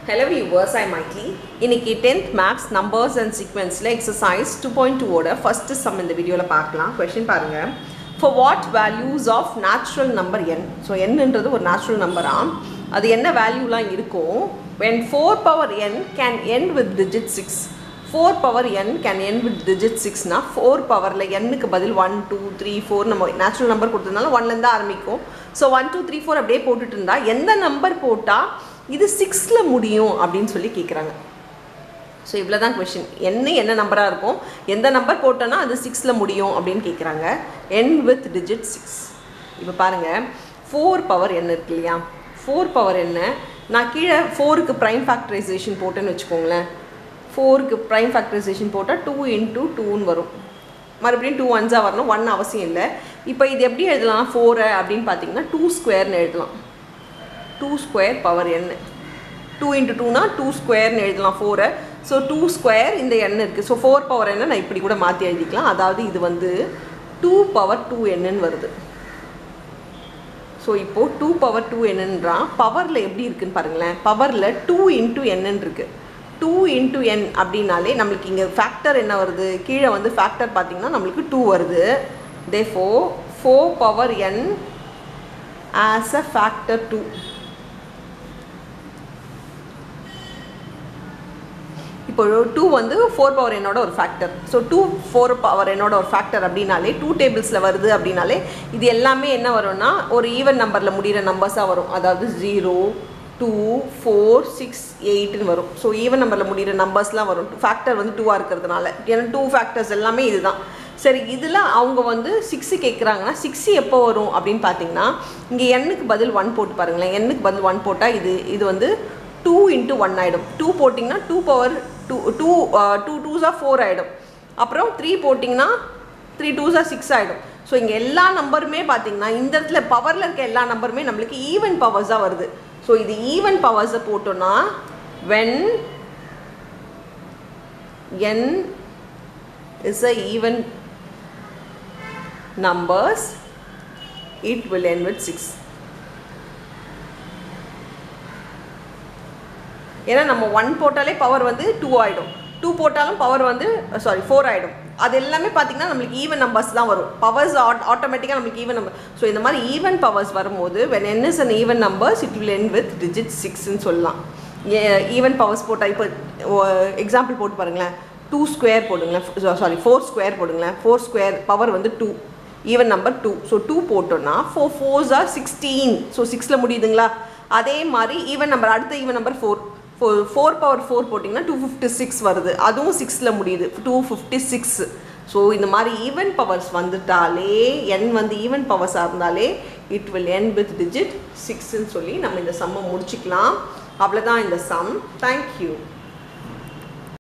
Hello viewers, I'm Maitli. இன்னைக்கு 10th maths numbers and சீக்வன்ஸில் exercise two point டூவோட first sum இந்த வீடியோவில் பார்க்கலாம் கொஷின் பாருங்கள் for what values of natural number n so என்னன்றது ஒரு நேச்சுரல் நம்பரா அது என்ன வேல்யூலாம் இருக்கும் when four power n can end with digit six four power n can end with digit சிக்ஸ்னா ஃபோர் பவரில் எண்ணுக்கு பதில் ஒன் டூ த்ரீ ஃபோர் நம்ம நேச்சுரல் நம்பர் கொடுத்ததுனால ஒன்லேருந்து ஆரம்பிக்கும் so one two three four அப்படியே போட்டுட்டு இருந்தா எந்த நம்பர் போட்டால் இது சிக்ஸில் முடியும் அப்படின்னு சொல்லி கேட்குறாங்க ஸோ இவ்வளோ தான் கொஷின் என்ன என்ன நம்பராக இருக்கும் எந்த நம்பர் போட்டோன்னா அது சிக்ஸில் முடியும் அப்படின்னு கேட்குறாங்க என் வித் டிஜிட் சிக்ஸ் இப்போ பாருங்கள் ஃபோர் பவர் என்ன இருக்கு இல்லையா ஃபோர் பவர் என்ன நான் கீழே ஃபோருக்கு ப்ரைம் ஃபேக்டரைசேஷன் போட்டேன்னு வச்சுக்கோங்களேன் ஃபோருக்கு ப்ரைம் ஃபேக்டரைசேஷன் போட்டால் டூ இன்ட்டு டூன்னு வரும் மறுபடியும் டூ ஒன்ஸாக வரணும் ஒன் அவசியம் இல்லை இப்போ இது எப்படி எழுதலாம் ஃபோரை அப்படின்னு பார்த்தீங்கன்னா டூ ஸ்கொயர்னு எழுதலாம் two square power n two into டூனா டூ ஸ்கொயர்னு எழுதலாம் ஃபோரை ஸோ டூ ஸ்கொயர் இந்த எண் இருக்குது ஸோ ஃபோர் பவர் என்ன நான் இப்படி கூட மாற்றி எழுதிக்கலாம் அதாவது இது வந்து டூ பவர் டூ என்னன்னு வருது ஸோ இப்போது டூ பவர் டூ என்னன்றான் பவரில் எப்படி இருக்குன்னு பாருங்களேன் பவரில் டூ இன்ட்டு என்னன்னு இருக்குது டூ இன்ட்டு என் அப்படின்னாலே நம்மளுக்கு இங்கே ஃபேக்டர் என்ன வருது கீழே வந்து ஃபேக்டர் பார்த்தீங்கன்னா நம்மளுக்கு டூ வருது தே ஃபோ four power n as a factor two இப்போ டூ வந்து ஃபோர் பவர் என்னோட ஒரு factor so two four power என்னோட ஒரு ஃபேக்டர் அப்படின்னாலே டூ டேபிள்ஸில் வருது அப்படின்னாலே இது எல்லாமே என்ன வரும்னா ஒரு ஈவன் நம்பரில் முடிகிற நம்பர்ஸாக வரும் அதாவது ஜீரோ டூ ஃபோர் சிக்ஸ் எயிட்னு வரும் ஸோ ஈவன் நம்பரில் முடிகிற நம்பர்ஸ்லாம் வரும் ஃபேக்டர் வந்து டூவாக இருக்கிறதுனால ஏன்னா டூ ஃபேக்டர்ஸ் எல்லாமே இதுதான் சரி இதில் அவங்க வந்து சிக்ஸு கேட்குறாங்கன்னா சிக்ஸு எப்போ வரும் அப்படின்னு பார்த்தீங்கன்னா இங்கே எண்ணுக்கு பதில் ஒன் போட்டு பாருங்களேன் எண்ணுக்கு பதில் ஒன் போட்டால் இது இது வந்து டூ இன்ட்டு ஒன் ஆகிடும் டூ போட்டிங்கன்னா two power two two two டூஸாக ஃபோர் ஆகிடும் அப்புறம் த்ரீ போட்டிங்கன்னா த்ரீ டூஸாக சிக்ஸ் ஆகிடும் ஸோ இங்கே எல்லா நம்பருமே பார்த்தீங்கன்னா இந்த இடத்துல பவரில் இருக்க எல்லா நம்பருமே நம்மளுக்கு ஈவன் பவர்ஸாக வருது ஸோ இது ஈவன் பவர்ஸை போட்டோன்னா when n is a even numbers it will end with 6 ஏன்னா நம்ம ஒன் போட்டாலே பவர் வந்து டூ ஆகிடும் டூ போட்டாலும் பவர் வந்து சாரி ஃபோர் ஆகிடும் அது எல்லாமே பார்த்தீங்கன்னா நம்மளுக்கு ஈவன் நம்பர்ஸ் தான் வரும் பவர்ஸ் ஆட் ஆட்டோமேட்டிக்காக நம்மளுக்கு ஈவன் நம்பர் ஸோ இந்த மாதிரி ஈவன் பவர்ஸ் வரும்போது when n is an even numbers it will end with digit சிக்ஸ்ன்னு சொல்லலாம் ஈவன் பவர்ஸ் போட்டால் இப்போ எக்ஸாம்பிள் போட்டு பாருங்களேன் டூ ஸ்கொயர் போடுங்களேன் சாரி ஃபோர் ஸ்கொயர் போடுங்களேன் ஃபோர் ஸ்கொயர் பவர் வந்து two even number two so two போட்டோன்னா four fours are sixteen so சிக்ஸில் முடியுதுங்களா அதே மாதிரி ஈவன் நம்பர் அடுத்த even number four four four power four போட்டிங்கன்னா டூ ஃபிஃப்டி சிக்ஸ் வருது அதுவும் சிக்ஸில் முடியுது டூ ஃபிஃப்டி சிக்ஸ் ஸோ இந்த மாதிரி ஈவன் பவர்ஸ் வந்துட்டாலே என் வந்து ஈவன் பவர்ஸாக இருந்தாலே it will end with digit சிக்ஸ்ன்னு சொல்லி நம்ம இந்த சம்மை முடிச்சுக்கலாம் அவ்வளோதான் இந்த சம் தேங்க்யூ